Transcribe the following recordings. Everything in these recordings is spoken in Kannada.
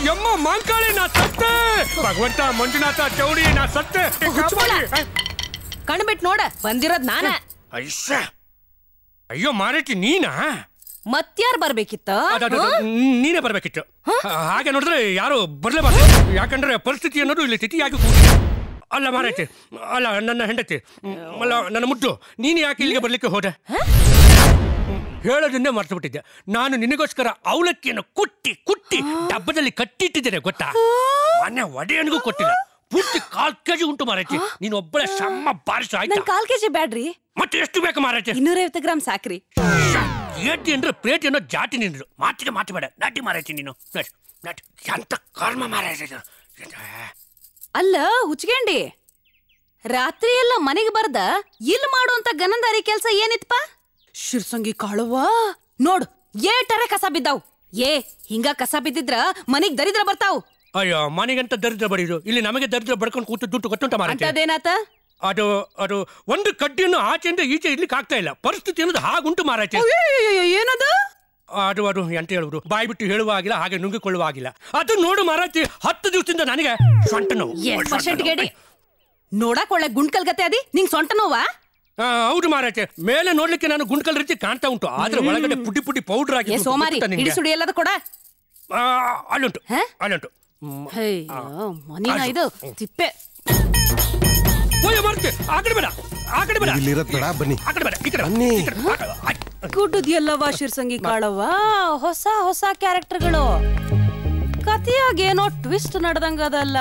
ಯಮ್ಮ ಮಾಂಕಾಳಿ ನಾ ಸತ್ತೆ ಭಗವಂತ ಮಂಜುನಾಥ ಚೌಡಿ ನಾ ಸತ್ತೆ ಹುಚ್ಚುಮಳ. ಕಣ್ಬಿಟ್ ನೋಡ ಬಂದಿರೋದ್ ನಾನ ಐಸ ಅಯ್ಯೋ ಮಾರೈತಿ ನೀನಾ ಮತ್ಯಾರ್ ಬರ್ಬೇಕಿತ್ತ ಅದ್ ಅದ್ ಅದ್ ಹಾ? ನೀನೇ ಬರ್ಬೇಕಿತ್ತು ಹಾಗೆ ನೋಡಿದ್ರೆ ಯಾರು ಬರ್ಲೇಬಾರ್ದು ಯಾಕಂದ್ರೆ ಪರಿಸ್ಥಿತಿ ಅನ್ನೋದು ಇಲ್ಲಿ ಸ್ಥಿತಿಯಾಗಿ ಕೂತಿದೆ ಅಲ್ಲ ಮಾರೈತಿ ಅಲ್ಲ ನನ್ನ ಹೆಂಡತಿ ಅಲ್ಲ ನನ್ನ ಮುದ್ದು ನೀನು ಯಾಕೆ ಇಲ್ಲಿಗೆ ಬರ್ಲಿಕ್ಕೆ ಹೋದೆ ಹೇಳೋದನ್ನೇ ಮರ್ತು ಬಿಟ್ಟಿದ್ದೆ ನಾನು ನಿನಗೋಸ್ಕರ ಅವಲಕ್ಕಿಯನ್ನು ಕುಟ್ಟಿ ಕುಟ್ಟಿ ಡಬ್ಬದಲ್ಲಿ ಕಟ್ಟಿಟ್ಟಿದ್ದೇನೆ ಗೊತ್ತಾ ಮನೆ ಒಡೆಯನಿಗೂ ಕೊಟ್ಟಿಲ್ಲ ಪೂರ್ತಿ ಕಾಲ್ ಕೆಜಿ ಉಂಟು ಮಾರೈತಿ ನೀನು ಒಬ್ಬಳೆ ಸಮ್ಮ ಬಾರಿಸು ನನ್ ಆಯ್ತಾ ಕಾಲ್ ಕೆಜಿ ಬ್ಯಾಡ್ರಿ ಮತ್ತೆ ಎಷ್ಟು ಬೇಕು ಮಾರೈತಿ ಇನ್ನೂರೈವತ್ತು ಗ್ರಾಮ್ ಸಾಕ್ರಿ ಏಟಿ ಅಂದ್ರೆ ಪ್ಲೇಟ್ ಅನ್ನೋ ಜಾತಿ ನಿಂದ್ರು ಮಾತಿಗೆ ಮಾತು ಬೇಡ ನಟಿ ಮಾರೈತಿ ನೀನು ನಡಿ ನಟಿ ಎಂತ ಕರ್ಮ ಮಾರೈತಿ ಇದು. ಅಲ್ಲ ಹುಚ್ಕಂಡಿ ರಾತ್ರಿ ಎಲ್ಲ ಮನೆಗೆ ಬರ್ದ ಇಲ್ ಮಾಡುವಂತ ಗನಂದಾರಿ ಕೆಲ್ಸ ಏನಿತ್ಪ ಶಿರ್ಸಂಗಿ ಕಾಳುವ ನೋಡು ಏಟರೆ ಕಸ ಬಿದ್ದಾವ್ ಏ ಹಿಂಗ ಕಸ ಬಿದ್ದಿದ್ರ ಮನಿಗ್ ದರಿದ್ರ ಬರ್ತಾವ್ ಅಯ್ಯೋ ಮನೆಗಂತ ದರಿದ್ರ ಬಡಿದು ಇಲ್ಲಿ ನಮಗೆ ದರಿದ್ರ ಬಡ್ಕೊಂಡು ಕೂತು ದುಡ್ಡು ಗೊತ್ತುಂಟ ಮಾರೈತಿ ಅಂತದೇನಾತ ಅದು ಅದು ಒಂದು ಕಡ್ಡಿಯನ್ನು ಆಚೆಯಿಂದ ಈಚೆ ಇರ್ಲಿಕ್ಕೆ ಆಗ್ತಾ ಇಲ್ಲ ಪರಿಸ್ಥಿತಿ ಅನ್ನೋದು ಹಾಗುಂಟು ಮಾರೈತಿ ಏನದು ಅದು ಅದು ಎಂತ ಹೇಳುವುದು ಬಾಯಿ ಬಿಟ್ಟು ಹೇಳುವ ಆಗಿಲ್ಲ ಹಾಗೆ ನುಂಗಿಕೊಳ್ಳುವ ಆಗಿಲ್ಲ ಅದು ನೋಡು ಮಾರಾತಿ ಹತ್ತು ದಿವಸದಿಂದ ನನಗೆ ಸೊಂಟ ನೋವು ಎಷ್ಟ್ ಸೊಂಟ ಪರ್ಸೆಂಟ್ ನೋವು. ಗೇಡಿ ನೋಡಕ್ ಒಳ್ಳೆ ಗುಂಡ್ಕಲ್ ಗತೆ ಅದಿ ನಿಂಗ್ ಸೊಂಟ ನೋವಾ ಆ, ಹೌದು ಮಾರಾಚೆ ಮೇಲೆ ನೋಡ್ಲಿಕ್ಕೆ ನಾನು ಗುಂಡ್ಕಲ್ ರೀತಿ ಕಾಣ್ತಾ ಉಂಟು ಆದ್ರೆ ಒಳಗಡೆ ಪುಡಿ ಪುಡಿ ಪೌಡರ್ ಆಗಿ ಏ ಸೋಮಾರಿ ಹಿಡಿಸುಡಿ ಎಲ್ಲದ ಕೊಡ ಅಲ್ಲುಂಟು ಹಾ? ಅಲ್ಲುಂಟು ಅಯ್ಯೋ ಮನಿನ ಇದು ತಿಪ್ಪೆ ಓಯ್ ಮಾರ್ತೆ ಆ ಕಡೆ ಬೇಡ ಆ ಕಡೆ ಬೇಡ ಇಲ್ಲಿರತ್ ಬೇಡ ಬನ್ನಿ ಆ ಕಡೆ ಬೇಡ ಈ ಕಡೆ ಬನ್ನಿ. ಈ ಕಡೆ. ಆ ಕಡೆ. ಆಯ್ತ್. ಗುಡ್ಡದ್ಯಲ್ಲವ ಶಿರ್ಸಂಗಿ ಕಾಳವ್ವ ಹೊಸ ಹೊಸ ಕ್ಯಾರೆಕ್ಟರ್ಗಳು ಕಥೆಯಾಗ ಏನೋ ಟ್ವಿಸ್ಟ್ ನಡ್ದಂಗದಲ್ಲ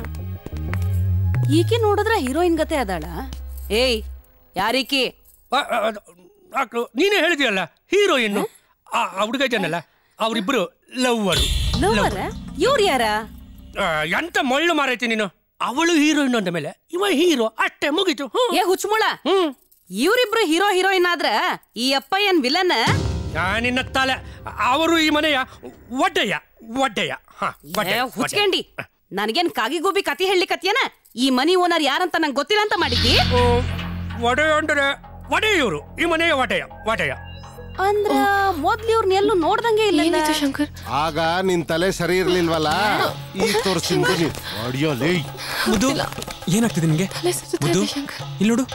ಈಕೆ ನೋಡಿದ್ರೆ ಹೀರೋಯಿನ್ ಗತೆ ಅದಾಳ ಏಯ್ ಯಾರೀಕಿ ಆ, ಆ, ಅದು, ಆಕ್ಳು, ನೀನೇ ಹೇಳಿದ್ಯಲ್ಲ ಹೀರೋಯಿನ್ ಆ ಹುಡುಗ ಜನಲ್ಲ ಅವರಿಬ್ರು ಲವ್ವರು ಲವರ ಇವ್ರು ಯಾರ ಎಂತ ಮಳ್ಳು ಮಾರೈತಿ ನೀನು ಅವಳು ಹೀರೋಯಿನ್ ಅಂದ ಮೇಲೆ ಇವ ಹೀರೋ ಅಷ್ಟೇ ಮುಗೀತು ಹ್ಮ್. ಏ ಹುಚ್ಚುಮುಳ ಹ್ಮ್ ಇವ್ರಿಬ್ರು ಹೀರೋ ಹೀರೋಯಿನ್ ಆದ್ರ ಈ ಅಪ್ಪ ಏನ್ ವಿಲನ್ ಆ, ನಿನ್ನ ತಲೆ ಅವರು ಈ ಮನೆಯ ಒಡ್ಡೆಯ ಒಡ್ಡೆಯ ಹ, ಒಡ್ಡೆಯ, ಒಡ್ಡೆಯ. ಹುಚ್ಕಂಡಿ ನನಗೇನ್ ಕಾಗಿ ಗೋಬಿ ಕತಿ ಹೇಳಿ ಕತಿಯನ ಈ ಮನಿ ಓನರ್ ಯಾರಂತ ನಂಗೆ ಗೊತ್ತಿಲ್ಲ ಅಂತ ಮಾಡಿದ್ದಿ ಓ, ಒಡೆಯ ಅಂದ್ರೆ ಒಡೆಯ ಇವರು ಈ ಮನೆಯ ಒಡೆಯ ಒಡೆಯ ಅಂದ್ರ ಮೊದ್ಲು ಇವ್ರನ್ನ ಎಲ್ಲೂ ನೋಡ್ದಂಗೆ ಇಲ್ಲ ಏನಾಯ್ತು ಶಂಕರ್ ಆಗ ನಿನ್ ತಲೆ ಸರಿ ಇರ್ಲಿಲ್ವಲ್ಲ ಈ ತೋರ್ಸಿಂದ ನೀನ್ ಅಡಿಯೋ ಲೇ ಮುದ್ದು ಏನಾಗ್ತಿದೆ ನಿಮಗೆ ತಲೆ ಸುತ್ತುತ್ತೆ ಮುದ್ದು ಶಂಕರ್ ಇಲ್ಲಿ ನೋಡು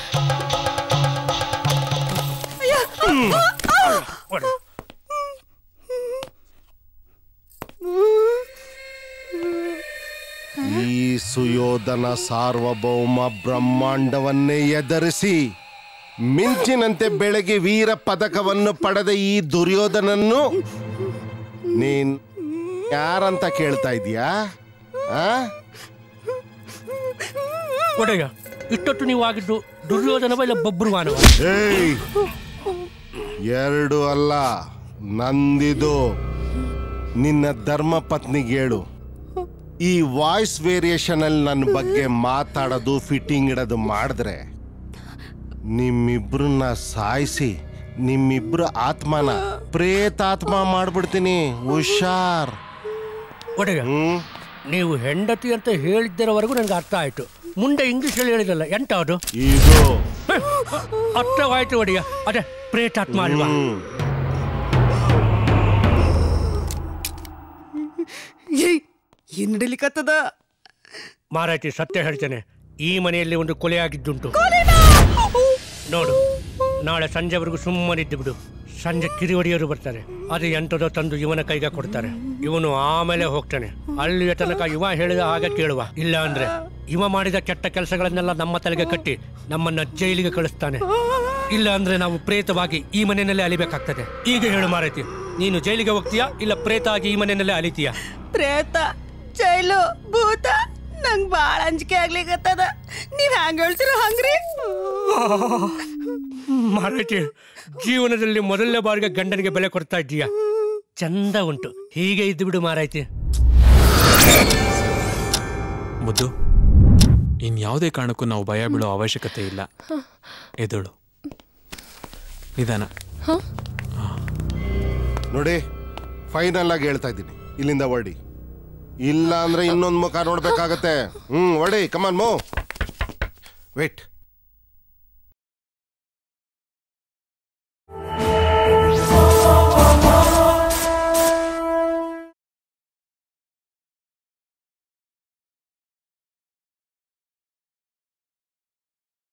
ಒಡೆಯ. ಈ ಸುಯೋಧನ ಸಾರ್ವಭೌಮ ಬ್ರಹ್ಮಾಂಡವನ್ನೇ ಎದರಿಸಿ ಮಿಂಚಿನಂತೆ ಬೆಳಗ್ಗೆ ವೀರ ಪದಕವನ್ನು ಪಡೆದ ಈ ದುರ್ಯೋಧನನ್ನು ನೀನ್ ಯಾರಂತ ಕೇಳ್ತಾ ಇದೀಯಾ ಆ? ಒಡೆಯ ಇಷ್ಟೊತ್ತು ನೀವು ಆಗಿದ್ದು ದುರ್ಯೋಧನವ ಇಲ್ಲ ಬಬ್ರುವಾನವ ಏಯ್ ಎರಡು ಅಲ್ಲ ನಂದಿದು ನಿನ್ನ ಧರ್ಮ ಪತ್ನಿಗೆ ಹೇಳು ಈ ವಾಯ್ಸ್ ವೇರಿಯೇಷನ್ ಅಲ್ಲಿ ನನ್ನ ಬಗ್ಗೆ ಮಾತಾಡೋದು ಫಿಟ್ಟಿಂಗ್ ಇಡೋದು ಮಾಡಿದ್ರೆ ನಿಮ್ಮಿಬ್ರನ್ನ ಸಾಯಿಸಿ ನಿಮ್ಮಿಬ್ರ ಆತ್ಮನ ಪ್ರೇತಾತ್ಮ ಮಾಡ್ಬಿಡ್ತೀನಿ ಹುಷಾರ್ ಒಡೆಯ ಹ್ಮ್ ನೀವು ಹೆಂಡತಿ ಅಂತ ಹೇಳಿದ್ದರವರೆಗೂ ನನಗೆ ಅರ್ಥ ಆಯ್ತು ಮುಂದೆ ಇಂಗ್ಲಿಷ್ ಅಲ್ಲಿ ಹೇಳಿದಲ್ಲ ಎಂತ ಅದು ಇದು ಹೇ, ಅರ್ಥವಾಯ್ತು ಒಡೆಯ ಅದೇ ಪ್ರೇತಾತ್ಮ ಅಲ್ವಾ ಹ್ಮ್ ಏನ್ ನಡಿಲಿಕತ್ತದ ಮಾರಾಯ್ತಿ ಸತ್ಯ ಹೇಳ್ತೇನೆ ಈ ಮನೆಯಲ್ಲಿ ಒಂದು ಕೊಲೆ ಆಗಿದ್ದುಂಟು ನೋಡು ನಾಳೆ ಸಂಜೆವರೆಗೂ ಸುಮ್ಮನಿದ್ದು ಬಿಡು ಸಂಜೆ ಕಿರಿವಡಿಯರು ಬರ್ತಾರೆ ಅದು ಎಂಟದೋ ತಂದು ಇವನ ಕೈಗೆ ಕೊಡ್ತಾರೆ ಇವನು ಆಮೇಲೆ ಹೋಗ್ತಾನೆ ಅಲ್ಲಿಯ ತನಕ ಇವ ಹೇಳಿದ ಹಾಗೆ ಕೇಳುವ ಇಲ್ಲ ಅಂದ್ರೆ ಇವ ಮಾಡಿದ ಕೆಟ್ಟ ಕೆಲಸಗಳನ್ನೆಲ್ಲ ನಮ್ಮ ತಲೆಗೆ ಕಟ್ಟಿ ನಮ್ಮನ್ನ ಜೈಲಿಗೆ ಕಳಿಸ್ತಾನೆ ಇಲ್ಲ ಅಂದ್ರೆ ನಾವು ಪ್ರೇತವಾಗಿ ಈ ಮನೆಯಲ್ಲೇ ಅಲಿಬೇಕಾಗ್ತದೆ ಈಗ ಹೇಳು ಮಾರೈತಿ ನೀನು ಜೈಲಿಗೆ ಹೋಗ್ತೀಯಾ ಇಲ್ಲ ಪ್ರೇತ ಆಗಿ ಈ ಮನೆಯಲ್ಲೇ ಅಲಿತೀಯಾ ಪ್ರೇತ ಚೈಲು ಭೂತ ನಂಗ್ ಬಾಳ ಅಂಜಿಕೆ ಆಗ್ಲಿಕತ್ತದ ನೀವ್ ಹ್ಯಾಂಗ ಹೇಳ್ತಿರೋ ಹಂಗ್ರಿ ಮಾರಾಯ್ತಿ ಜೀವನದಲ್ಲಿ ಮೊದಲನೇ ಬಾರಿಗೆ ಗಂಡನಿಗೆ ಬೆಲೆ ಕೊಡ್ತಾ ಇದ್ದೀಯ ಚಂದ ಉಂಟು ಹೀಗೆ ಇದ್ದು ಬಿಡು ಮಾರಾಯ್ತಿ ಮುದ್ದು ಇನ್ಯಾವುದೇ ಕಾರಣಕ್ಕೂ ನಾವು ಭಯ ಬೀಳೋ ಅವಶ್ಯಕತೆ ಇಲ್ಲ ಎದುಳು ನಿಧಾನ ನೋಡಿ ಫೈನಲ್ ಆಗಿ ಹೇಳ್ತಾ ಇದ್ದೀನಿ ಇಲ್ಲಿಂದ ಹೊರಡಿ ಇಲ್ಲ ಅಂದ್ರೆ ಇನ್ನೊಂದು ಮುಖ ನೋಡ್ಬೇಕಾಗತ್ತೆ ಹ್ಮ್ ಹೊಡಿ ಕಮಾನ್ ಮೋ ವೇಟ್